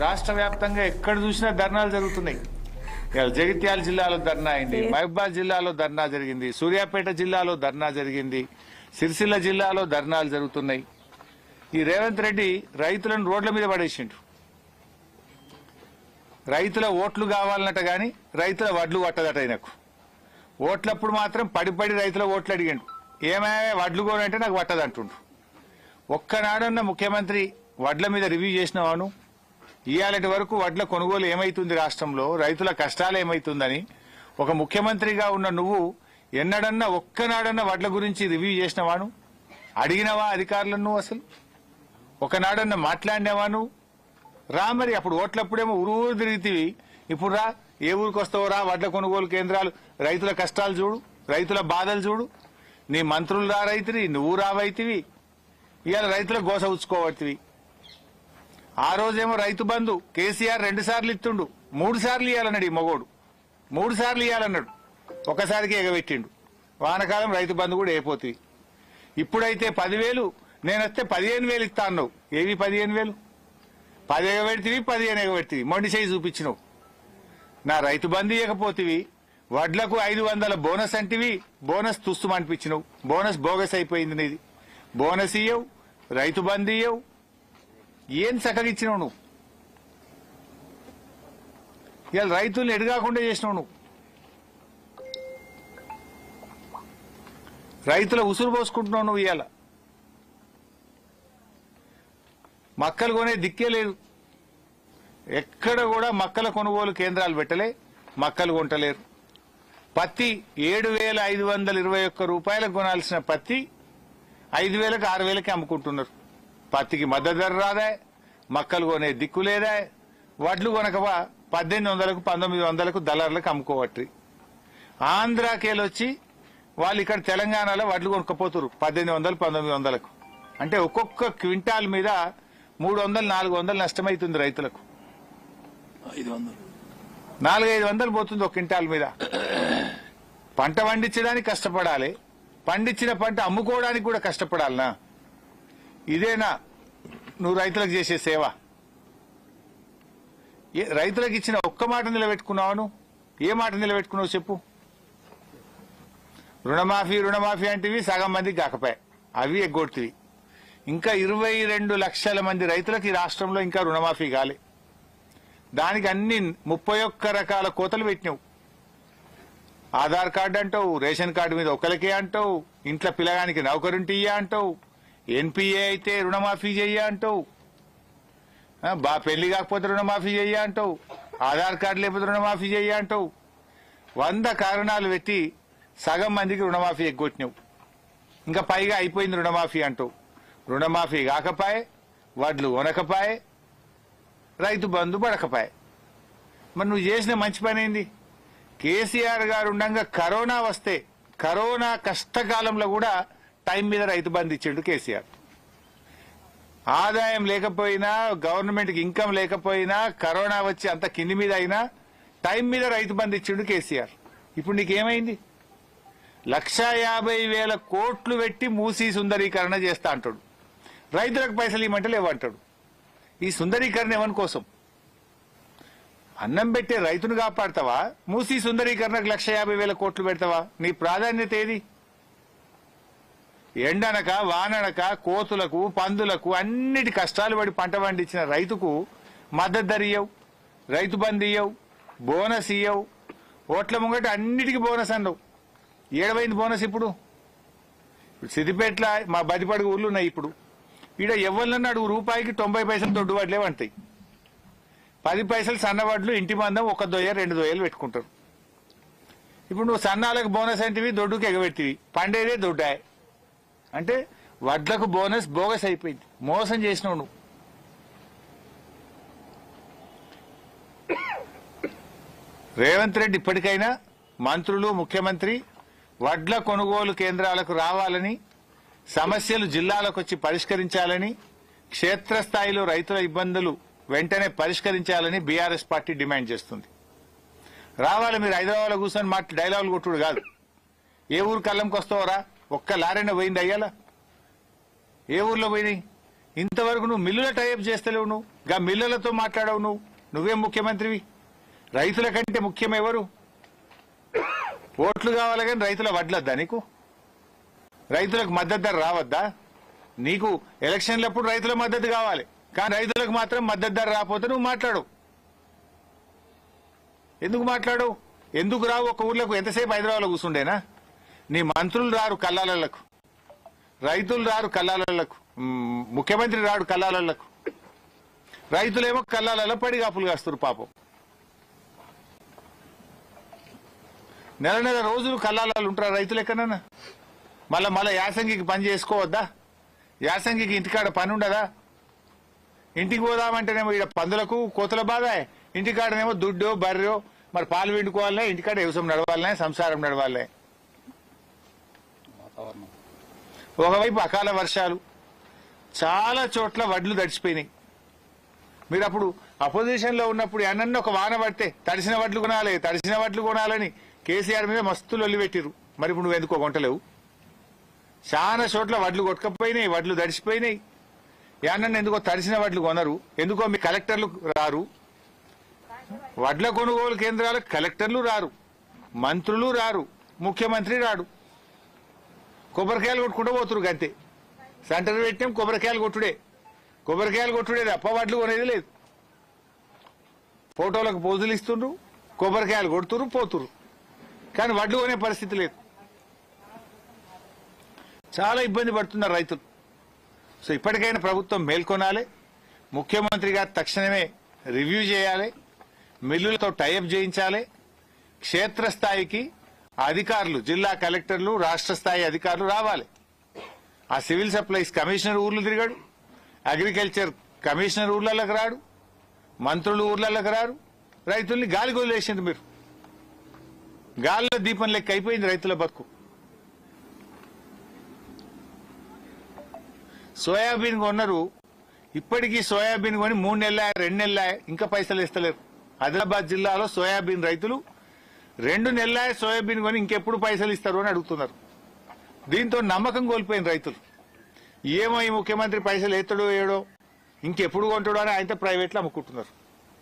రాష్ట్ర వ్యాప్తంగా ఎక్కడ చూసినా ధర్నాలు జరుగుతున్నాయి ఇవాళ జగిత్యాల జిల్లాలో ధర్నా అయింది మహబాద్ జిల్లాలో ధర్నా జరిగింది సూర్యాపేట జిల్లాలో ధర్నా జరిగింది సిరిసిల్ల జిల్లాలో ధర్నాలు జరుగుతున్నాయి ఈ రేవంత్ రెడ్డి రైతులను రోడ్ల మీద పడేసిండు రైతుల ఓట్లు కావాలన్నట గాని రైతుల వడ్లు పట్టదట ఆయనకు ఓట్లప్పుడు మాత్రం పడి పడి రైతుల ఓట్లు అడిగాడు ఏమైనా వడ్లు కోనంటే నాకు పట్టదంటుండు ఒక్కనాడన్న ముఖ్యమంత్రి వడ్ల మీద రివ్యూ చేసినవాను ఇవాళటి వరకు వడ్ల కొనుగోలు ఏమైతుంది రాష్ట్రంలో రైతుల కష్టాలు ఏమైతుందని ఒక ముఖ్యమంత్రిగా ఉన్న నువ్వు ఎన్నడన్నా ఒక్కనాడన్నా వడ్ల గురించి రివ్యూ చేసినవాను అడిగినవా అధికారులను నువ్వు అసలు ఒకనాడన్నా మాట్లాడినవా నువ్వు రా మరి అప్పుడు ఓట్లప్పుడేమో ఊరు తిరిగితివి ఇప్పుడు రా ఏ ఊరికి వస్తావు రా వడ్ల కొనుగోలు కేంద్రాలు రైతుల కష్టాలు చూడు రైతుల బాధలు చూడు నీ మంత్రులు రా రైతువి నువ్వు రావైతివి ఇవాళ రైతుల గోస ఉచ్చుకోవట్టివి ఆ రోజేమో రైతు బంధు కేసీఆర్ రెండు సార్లు ఇస్తుండు మూడు సార్లు ఇవ్వాలన్నాడు ఈ మగోడు మూడు సార్లు ఇవ్వాలన్నాడు ఒకసారికి ఎగబెట్టిండు వానకాలం రైతు బంధు కూడా అయిపోతుంది ఇప్పుడైతే పదివేలు నేను వస్తే పదిహేను వేలు ఇస్తా అన్నావు ఏవి పదిహేను వేలు పది ఎగబెడితివి పదిహేను ఎగబెడితివి మొండి చేయి చూపించినావు నా రైతు బంధు ఇవ్వకపోతివి వడ్లకు ఐదు వందల బోనస్ అంటివి బోనస్ తుస్తు అనిపించినావు బోనస్ బోగస్ అయిపోయింది నీది బోనస్ ఇయ్యవు రైతు బంధు ఇయ్యవు ఏం చక్కగిచ్చినావు నువ్వు ఇవాళ రైతుల్ని ఎడగాకుండా చేసినావు నువ్వు రైతుల ఉసురు పోసుకుంటున్నావు నువ్వు ఇవాళ మక్కలు కొనే దిక్కే లేదు ఎక్కడ కూడా మక్కల కొనుగోలు కేంద్రాలు పెట్టలే మక్కలు కొంటలేరు పత్తి ఏడు వేల ఐదు వందల ఇరవై ఒక్క రూపాయలకు కొనాల్సిన పత్తి ఐదు వేలకు ఆరు వేలకి అమ్ముకుంటున్నారు పత్తికి మద్దతు ధర రాదా మక్కలు కొనే దిక్కు లేదా వడ్లు కొనకవా పద్దెనిమిది వందలకు పంతొమ్మిది వందలకు దళార్లకు అమ్ముకోవట్రి ఆంధ్రాకేలొచ్చి వాళ్ళు ఇక్కడ తెలంగాణలో వడ్లు కొనుక్కపోతురు పద్దెనిమిది వందలు పంతొమ్మిది వందలకు అంటే ఒక్కొక్క క్వింటాల్ మీద మూడు వందలు నాలుగు వందలు నష్టమైతుంది రైతులకు ఐదు వందలు నాలుగైదు వందలు పోతుంది ఒక క్వింటాల్ మీద పంట పండించడానికి కష్టపడాలి పండించిన పంట అమ్ముకోవడానికి కూడా కష్టపడాలనా ఇదేనా నువ్వు రైతులకు చేసే సేవ ఏ- రైతులకు ఇచ్చిన ఒక్క మాట నిలబెట్టుకున్నావు నువ్వు ఏ మాట నిలబెట్టుకున్నావు చెప్పు రుణమాఫీ రుణమాఫీ అంటివి సగం మందికి కాకపోయా అవి ఎగ్గొడుతుంది ఇంకా ఇరవై రెండు లక్షల మంది రైతులకు ఈ రాష్ట్రంలో ఇంకా రుణమాఫీ కాలే దానికి అన్ని ముప్పై ఒక్క రకాల కోతలు పెట్టినావు ఆధార్ కార్డు అంటావు రేషన్ కార్డు మీద ఒకరికే అంటావు ఇంట్లో పిల్లగానికి నౌకరుంటి ఇయ్య అంటావు ఎన్పిఏ అయితే రుణమాఫీ చెయ్య అంటావు ఆ, బా పెళ్లి కాకపోతే రుణమాఫీ చెయ్య అంటావు ఆధార్ కార్డు లేకపోతే రుణమాఫీ చెయ్య అంటావు వంద కారణాలు పెట్టి సగం మందికి రుణమాఫీ ఎగ్గొట్టినావు ఇంకా పైగా అయిపోయింది రుణమాఫీ అంటావు రుణమాఫీ కాకపాయే వడ్లు కొనకపాయే రైతు బంధు పడకపాయే మరి నువ్వు చేసిన మంచి పని ఏంది కేసీఆర్ గారు ఉండగా కరోనా వస్తే కరోనా కష్టకాలంలో కూడా టైం మీద రైతు బంధు ఇచ్చిండు కేసీఆర్ ఆదాయం లేకపోయినా గవర్నమెంట్ కి ఇన్కమ్ లేకపోయినా కరోనా వచ్చి అంత కింది మీద అయినా టైం మీద రైతు బంధు ఇచ్చిండు కేసీఆర్ ఇప్పుడు నీకేమైంది లక్షా యాభై వేల కోట్లు పెట్టి మూసీ సుందరీకరణ చేస్తా అంటాడు రైతులకు పైసలు ఇవ్వమంటే లేవంటాడు ఈ సుందరీకరణ ఎవరి కోసం అన్నం పెట్టే రైతును కాపాడతావా మూసీ సుందరీకరణకు లక్ష యాభై వేల కోట్లు పెడతావా నీ ప్రాధాన్యత ఏది ఎండనక వాననక కోతులకు పందులకు అన్నిటి కష్టాలు పడి పంట పండించిన రైతుకు మద్దతు ధర ఇయ్యవు రైతు బంధు ఇయ్యవు బోనస్ ఇయ్యవు ఓట్ల ముంగట అన్నిటికీ బోనస్ అన్నావు ఏడవైంది బోనస్ ఇప్పుడు ఇప్పుడు సిద్దిపేటల మా బదిపడుగు ఊర్లు ఉన్నాయి ఇప్పుడు ఈడ ఎవరినన్నాడు రూపాయికి తొంభై పైసలు దొడ్డు వడ్లే వంటాయి పది పైసలు సన్నవడ్లు ఇంటి మందం ఒక దొయ్య రెండు దొయ్యలు పెట్టుకుంటారు ఇప్పుడు నువ్వు సన్నాలకు బోనస్ అంటివి దొడ్డుకి ఎగబెట్టివి పండేదే దొడ్డాయి అంటే వడ్లకు బోనస్ బోగస్ అయిపోయింది మోసం చేసినావు నువ్వు రేవంత్ రెడ్డి ఇప్పటికైనా మంత్రులు ముఖ్యమంత్రి వడ్ల కొనుగోలు కేంద్రాలకు రావాలని సమస్యలు జిల్లాలకు వచ్చి పరిష్కరించాలని క్షేత్రస్థాయిలో రైతుల ఇబ్బందులు వెంటనే పరిష్కరించాలని బీఆర్ఎస్ పార్టీ డిమాండ్ చేస్తుంది రావాలి మీరు హైదరాబాద్లో కూర్చొని మాట డైలాగులు కొట్టుడు కాదు ఏ ఊరు కళ్ళంకి వస్తావరా ఒక్క లారైనా పోయింది అయ్యాలా ఏ ఊర్లో పోయినాయి ఇంతవరకు నువ్వు మిల్లుల టైప్ చేస్తలేవు నువ్వు గా మిల్లలతో మాట్లాడవు నువ్వు నువ్వేం ముఖ్యమంత్రివి రైతుల కంటే ముఖ్యం ఎవరు ఓట్లు కావాలి కానీ రైతుల వడ్లద్దా నీకు రైతులకు మద్దతు ధర రావద్దా నీకు ఎలక్షన్లప్పుడు రైతుల మద్దతు కావాలి కానీ రైతులకు మాత్రం మద్దతు ధర రాకపోతే నువ్వు మాట్లాడు ఎందుకు మాట్లాడు ఎందుకు రావు ఒక ఊర్లకు ఎంతసేపు హైదరాబాద్లో కూర్చుండేనా నీ మంత్రులు రారు కల్లాలకు రైతులు రారు కల్లాలకు మ్, ముఖ్యమంత్రి రాడు కల్లాలకు రైతులేమో కల్లాలలో పడిగాపులు కాస్తారు పాపం నెల నెల రోజులు కల్లాలలో ఉంటారు రైతులు ఎక్కడన్నా మళ్ళా మళ్ళా యాసంగికి పని చేసుకోవద్దా యాసంగికి ఇంటికాడ పని ఉండదా ఇంటికి పోదామంటేనేమో ఇక్కడ పందులకు కోతుల బాధ ఇంటికాడనేమో దుడ్డో బర్రెో మరి పాలు పిండుకోవాలనే ఇంటికాడ వ్యవసాయం నడవాలనే సంసారం నడవాలనే వాతావరణం ఒకవైపు అకాల వర్షాలు చాలా చోట్ల వడ్లు తడిచిపోయినాయి మీరు అప్పుడు అపోజిషన్ లో ఉన్నప్పుడు ఎన్న ఒక వాన పడితే తడిసిన వడ్లు కొనాలి తడిసిన వడ్లు కొనాలని కేసీఆర్ మీద మస్తు లొల్లి పెట్టిరు మరి ఇప్పుడు నువ్వు ఎందుకో కొంటలేవు చాలా చోట్ల వడ్లు కొట్టుకపోయినాయి వడ్లు తడిసిపోయినాయి యానన్న ఎందుకో తడిసిన వడ్లు కొనరు ఎందుకో మీ కలెక్టర్లు రారు వడ్ల కొనుగోలు కేంద్రాలకు కలెక్టర్లు రారు మంత్రులు రారు ముఖ్యమంత్రి రాడు కొబ్బరికాయలు కొట్టుకుంటూ పోతురు గంతే సెంటర్ పెట్టినాం కొబ్బరికాయలు కొట్టుడే కొబ్బరికాయలు కొట్టుడే తప్ప వడ్లు కొనేది లేదు ఫోటోలకు పోజులు ఇస్తుండ్రు కొబ్బరికాయలు కొడుతురు పోతురు కానీ వడ్లు కొనే పరిస్థితి లేదు చాలా ఇబ్బంది పడుతున్నారు రైతులు సో ఇప్పటికైనా ప్రభుత్వం మేల్కొనాలి ముఖ్యమంత్రి గారు తక్షణమే రివ్యూ చేయాలి మిల్లులతో టైఅప్ చేయించాలి క్షేత్రస్థాయికి అధికారులు జిల్లా కలెక్టర్లు రాష్ట్ర స్థాయి అధికారులు రావాలి ఆ సివిల్ సప్లైస్ కమిషనర్ ఊర్లు తిరిగాడు అగ్రికల్చర్ కమిషనర్ ఊర్లలోకి రాడు మంత్రులు ఊర్లలోకి రారు రైతుల్ని గాలి వదిలేసిండ్రు మీరు గాలిలో దీపం లెక్క అయిపోయింది రైతుల బతుకు సోయాబీన్ కొన్నారు ఇప్పటికీ సోయాబీన్ కొని మూడు నెలల రెండు నెలల ఇంకా పైసలు ఇస్తలేరు ఆదిలాబాద్ జిల్లాలో సోయాబీన్ రైతులు రెండు నెలల సోయాబీన్ కొని ఇంకెప్పుడు పైసలు ఇస్తారు అని అడుగుతున్నారు దీంతో నమ్మకం కోల్పోయిన రైతులు ఏమో ఈ ముఖ్యమంత్రి పైసలు ఎత్తడో ఏడో ఇంకెప్పుడు కొంటాడో అని ఆయనతో ప్రైవేట్లో అమ్ముకుంటున్నారు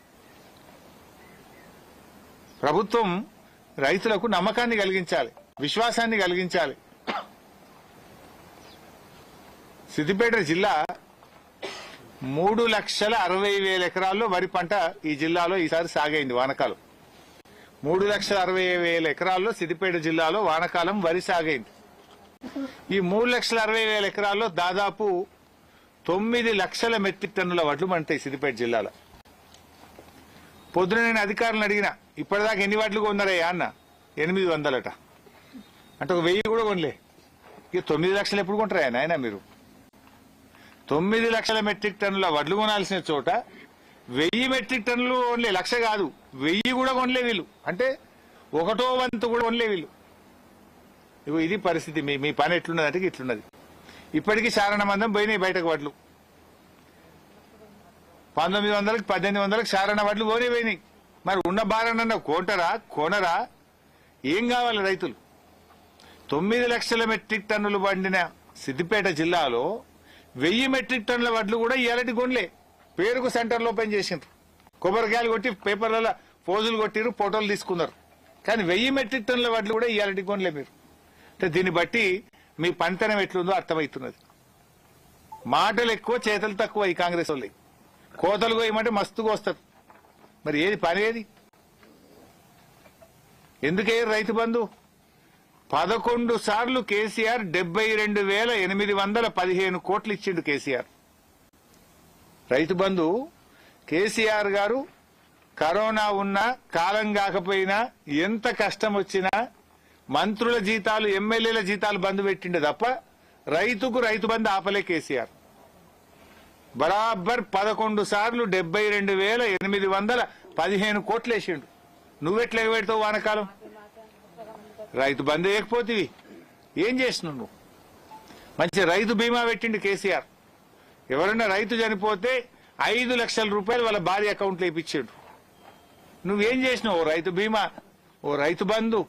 ప్రభుత్వం రైతులకు నమ్మకాన్ని కలిగించాలి విశ్వాసాన్ని కలిగించాలి సిద్దిపేట జిల్లా మూడు లక్షల అరవై వేల ఎకరాల్లో వరి పంట ఈ జిల్లాలో ఈసారి సాగైంది వానకాలం మూడు లక్షల అరవై వేల ఎకరాల్లో సిద్దిపేట జిల్లాలో వానకాలం వరి సాగైంది ఈ మూడు లక్షల అరవై వేల ఎకరాల్లో దాదాపు తొమ్మిది లక్షల మెట్రిక్ టన్నుల వడ్లు పండుతాయి సిద్దిపేట జిల్లాలో పొద్దున నేను అధికారులను అడిగిన ఇప్పటిదాకా ఎన్ని వడ్లు కొన్నారయ్యా అన్న ఎనిమిది వందలట అంటే ఒక వెయ్యి కూడా కొనలే ఇక తొమ్మిది లక్షలు ఎప్పుడు కొంటారా నాయన మీరు తొమ్మిది లక్షల మెట్రిక్ టన్నుల వడ్లు కొనాల్సిన చోట వెయ్యి మెట్రిక్ టన్నులు కొనలే లక్ష కాదు వెయ్యి కూడా కొనలే వీళ్ళు అంటే ఒకటో వంతు కూడా కొనలే వీళ్ళు ఇగో ఇది పరిస్థితి మీ మీ పని ఎట్లున్నది అంటే ఇట్లున్నది ఇప్పటికీ చారణ మందం పోయినాయి బయటకు వడ్లు పంతొమ్మిది వందలకి పద్దెనిమిది వందలకి చారణ వడ్లు పోనే పోయినాయి మరి ఉన్న బారనన్న కోంటరా కోనరా ఏం కావాలి రైతులు తొమ్మిది లక్షల మెట్రిక్ టన్నులు పండిన సిద్దిపేట జిల్లాలో వెయ్యి మెట్రిక్ టన్నుల వడ్లు కూడా ఇయాలటి కొనలే పేరుకు సెంటర్లో ఓపెన్ చేసిండ్రు కొబ్బరికాయలు కొట్టి పేపర్లలో పోజులు కొట్టిరు ఫోటోలు తీసుకున్నారు కానీ వెయ్యి మెట్రిక్ టన్నుల వడ్లు కూడా ఇయాలటి కొనలే మీరు అంటే దీన్ని బట్టి మీ పనితనం ఎట్లుందో అర్థమవుతున్నది మాటలు ఎక్కువ చేతలు తక్కువ ఈ కాంగ్రెస్ వాళ్ళకి కోతలు కోయమంటే మస్తుగా వస్తారు మరి ఏది పని ఏది ఎందుకే రైతు బంధు పదకొండు సార్లు కేసీఆర్ డెబ్బై రెండు వేల ఎనిమిది వందల పదిహేను కోట్లు ఇచ్చిండు కేసీఆర్ రైతు బంధు కేసీఆర్ గారు కరోనా ఉన్నా కాలం కాకపోయినా ఎంత కష్టం వచ్చినా మంత్రుల జీతాలు ఎమ్మెల్యేల జీతాలు బంద్ పెట్టిండు తప్ప రైతుకు రైతు బంధు ఆపలే కేసీఆర్ బరాబర్ పదకొండు సార్లు డెబ్బై రెండు వేల ఎనిమిది వందల పదిహేను కోట్లు వేసిండు నువ్వెట్లా ఎగబెడతావు వానకాలం రైతు బంద్ వేయకపోతివి ఏం చేసినావు నువ్వు మంచి రైతు బీమా పెట్టిండు కేసీఆర్ ఎవరైనా రైతు చనిపోతే ఐదు లక్షల రూపాయలు వాళ్ళ భార్య అకౌంట్లో ఇప్పించాడు నువ్వేం చేసినావు ఓ రైతు బీమా ఓ రైతు బంధు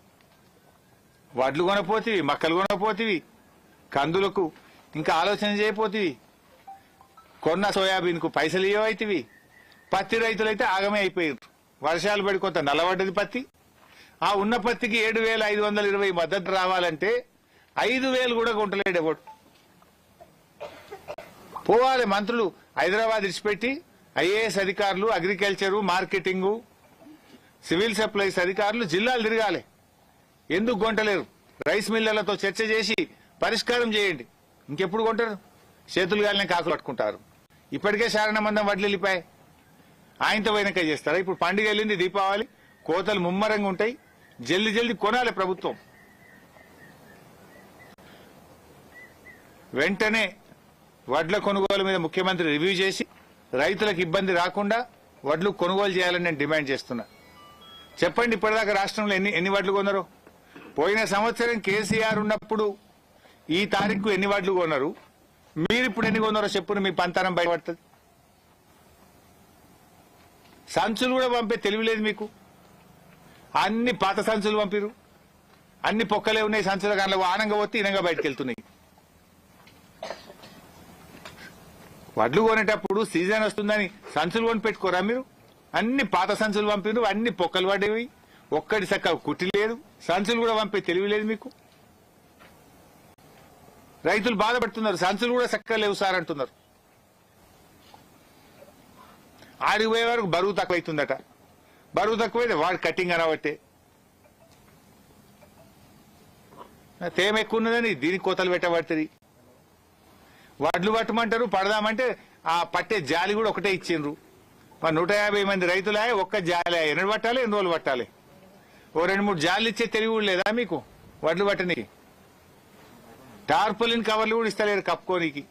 వడ్లు కొనపోతివి మక్కలు కొనపోతివి కందులకు ఇంకా ఆలోచన చేయపోతివి కొన్న సోయాబీన్ కు పైసలు ఇవ్వైతివి పత్తి రైతులైతే ఆగమే అయిపోయారు వర్షాలు పడి కొంత నల్లబడ్డది పత్తి ఆ ఉన్న పత్తికి ఏడు వేల ఐదు వందల ఇరవై మద్దతు రావాలంటే ఐదు వేలు కూడా కొంటలేడు ఎవడు పోవాలి మంత్రులు హైదరాబాద్ ఇడిచిపెట్టి ఐఏఎస్ అధికారులు అగ్రికల్చరు మార్కెటింగు సివిల్ సప్లైస్ అధికారులు జిల్లాలు తిరగాలి ఎందుకు కొంటలేరు రైస్ మిల్లర్లతో చర్చ చేసి పరిష్కారం చేయండి ఇంకెప్పుడు కొంటారు చేతులు గాలిని కాకులు పట్టుకుంటారు ఇప్పటికే శారణమందం వడ్లు వెళ్ళిపోయాయి ఆయనతో వెనక చేస్తారా ఇప్పుడు పండుగ వెళ్ళింది దీపావళి కోతలు ముమ్మరంగా ఉంటాయి జల్ది జల్ది కొనాలి ప్రభుత్వం వెంటనే వడ్ల కొనుగోలు మీద ముఖ్యమంత్రి రివ్యూ చేసి రైతులకు ఇబ్బంది రాకుండా వడ్లు కొనుగోలు చేయాలని నేను డిమాండ్ చేస్తున్నా చెప్పండి ఇప్పటిదాకా రాష్ట్రంలో ఎన్ని ఎన్ని వడ్లు కొన్నారు పోయిన సంవత్సరం కేసీఆర్ ఉన్నప్పుడు ఈ తారీఖు ఎన్ని వడ్లు కొన్నారు మీరు ఇప్పుడు ఎన్ని కొన్నారో చెప్పును మీ పంతానం బయటపడుతుంది సంచులు కూడా పంపే తెలివి లేదు మీకు అన్ని పాత సంచులు పంపిరు అన్ని పొక్కలే ఉన్నాయి సంచుల కానీ ఆనంగా పోతే ఇనంగా బయటకు వెళ్తున్నాయి వడ్లు కొనేటప్పుడు సీజన్ వస్తుందని సంచులు కొని పెట్టుకోరా మీరు అన్ని పాత సంచులు పంపిరు అన్ని పొక్కలు పడేవి ఒక్కడి సక్క కుట్టి లేదు సంచులు కూడా పంపే తెలివి లేదు మీకు రైతులు బాధపడుతున్నారు సంచులు కూడా చక్కగా లేవు సార్ అంటున్నారు ఆడికి పోయే వరకు బరువు తక్కువ అవుతుందట బరువు తక్కువైతే వాడు కటింగ్ అనబట్టే తేమ ఎక్కువ ఉన్నదని దీనికి కోతలు పెట్టబడుతుంది వడ్లు పట్టమంటారు పడదామంటే ఆ పట్టే జాలి కూడా ఒకటే ఇచ్చిండ్రు మరి నూట యాభై మంది రైతులే ఒక్క జాలి ఎన్ని పట్టాలి ఎన్ని రోజులు పట్టాలి ఓ రెండు మూడు జాలు ఇచ్చే తెలివి కూడా లేదా మీకు వడ్లు పట్టనికి టార్పులిన్ కవర్లు కూడా ఇస్తలేరు కప్పుకోనికి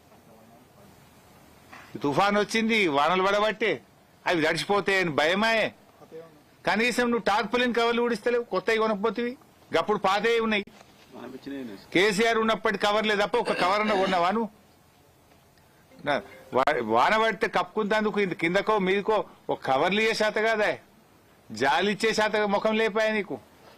తుఫాన్ వచ్చింది వానలు పడబట్టే అవి తడిచిపోతే అని భయమాయే కనీసం నువ్వు టార్పులిన్ కవర్లు కూడా ఇస్తలేవు కొత్తవి కొనకపోతేవి గప్పుడు పాతే ఉన్నాయి కేసీఆర్ ఉన్నప్పటి కవర్లే తప్ప ఒక కవర్ అన్న కొన్నావా నువ్వు నా- వా- వాన పడితే కప్పుకుంటేందుకు ఇంత కిందకో మీదకో ఒక కవర్లు ఇయ్యే శాత కాదా జాలి ఇచ్చే శాత ముఖం లేపాయా నీకు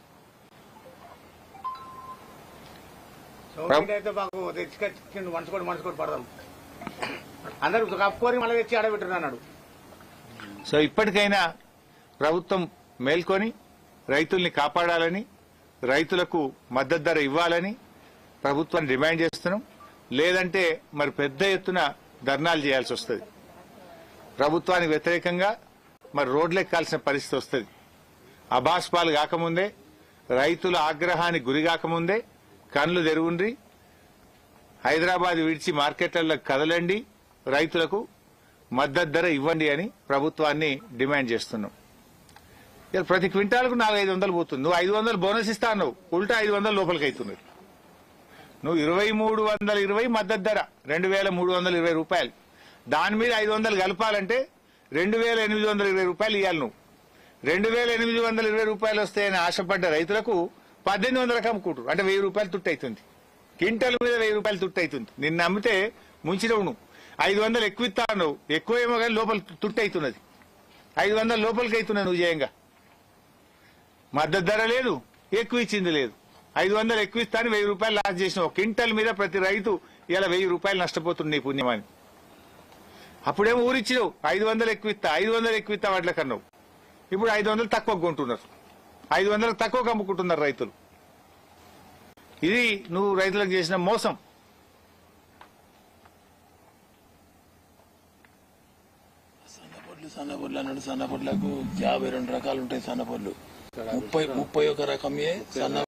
సౌకర్యం అయితే మాకు తెచ్చుకొచ్చిండు మనసుకోటి మనసుకోటి పడదాం అందరూ కప్పుకొని మళ్ళీ తెచ్చి ఆడబెట్టారు అన్నాడు సో ఇప్పటికైనా ప్రభుత్వం మేల్కొని రైతుల్ని కాపాడాలని రైతులకు మద్దతు ధర ఇవ్వాలని ప్రభుత్వాన్ని డిమాండ్ చేస్తున్నాం లేదంటే మరి పెద్ద ఎత్తున ధర్నాలు చేయాల్సి వస్తుంది ప్రభుత్వానికి వ్యతిరేకంగా మరి రోడ్లు ఎక్కాల్సిన పరిస్థితి వస్తుంది అబాస్పాలు కాకముందే రైతుల ఆగ్రహానికి గురి కాకముందే కళ్ళు తెరుగుండ్రి హైదరాబాద్ విడిచి మార్కెట్లలో కదలండి రైతులకు మద్దతు ధర ఇవ్వండి అని ప్రభుత్వాన్ని డిమాండ్ చేస్తున్నాం ఇక ప్రతి క్వింటాల్కు నాలుగు ఐదు వందలు పోతుంది నువ్వు ఐదు వందలు బోనస్ ఇస్తా అన్నావు ఉల్టా ఐదు వందలు లోపలికి అవుతున్నది నువ్వు ఇరవై మూడు వందల ఇరవై మద్దతు ధర రెండు వేల మూడు వందల ఇరవై రూపాయలు దాని మీద ఐదు వందలు కలపాలంటే రెండు వేల ఎనిమిది వందల ఇరవై రూపాయలు ఇవ్వాలి నువ్వు రెండు వేల ఎనిమిది వందల ఇరవై రూపాయలు వస్తాయని ఆశపడ్డ రైతులకు పద్దెనిమిది వందలకు అమ్ముకుంటారు అంటే వెయ్యి రూపాయలు తుట్టు అవుతుంది క్వింటల్ మీద వెయ్యి రూపాయలు తుట్టు అవుతుంది నిన్ను నమ్మితే ముంచినవు నువ్వు ఐదు వందలు ఎక్కువ ఇస్తా నువ్వు ఎక్కువ ఏమో కానీ లోపల తుట్టు అవుతున్నది ఐదు వందల లోపలికి అవుతున్నావు నువ్వు చేయంగా మద్దతు ధర లేదు ఎక్కువ ఇచ్చింది లేదు ఐదు వందలు ఎక్కువ ఇస్తాను వెయ్యి రూపాయలు లాస్ చేసిన ఒక క్వింటల్ మీద ప్రతి రైతు ఇలా వెయ్యి రూపాయలు నష్టపోతుంది నీ పుణ్యమని అప్పుడేమో ఊరిచ్చినావు ఐదు వందలు ఎక్కువ ఇస్తా ఐదు వందలు ఎక్కువ ఇస్తా వాటిలో కన్నావు ఇప్పుడు ఐదు వందలు తక్కువ కొంటున్నారు ఐదు వందలకు తక్కువ అమ్ముకుంటున్నారు రైతులు ఇది నువ్వు రైతులకు చేసిన మోసం సన్నపొడ్లు సన్నపొడ్లు అన్నాడు సన్నపొడ్లకు యాభై రెండు రకాలు ఉంటాయి సన్నపొడ్లు ముప్పై ముప్పై ఒక రకమే సన్న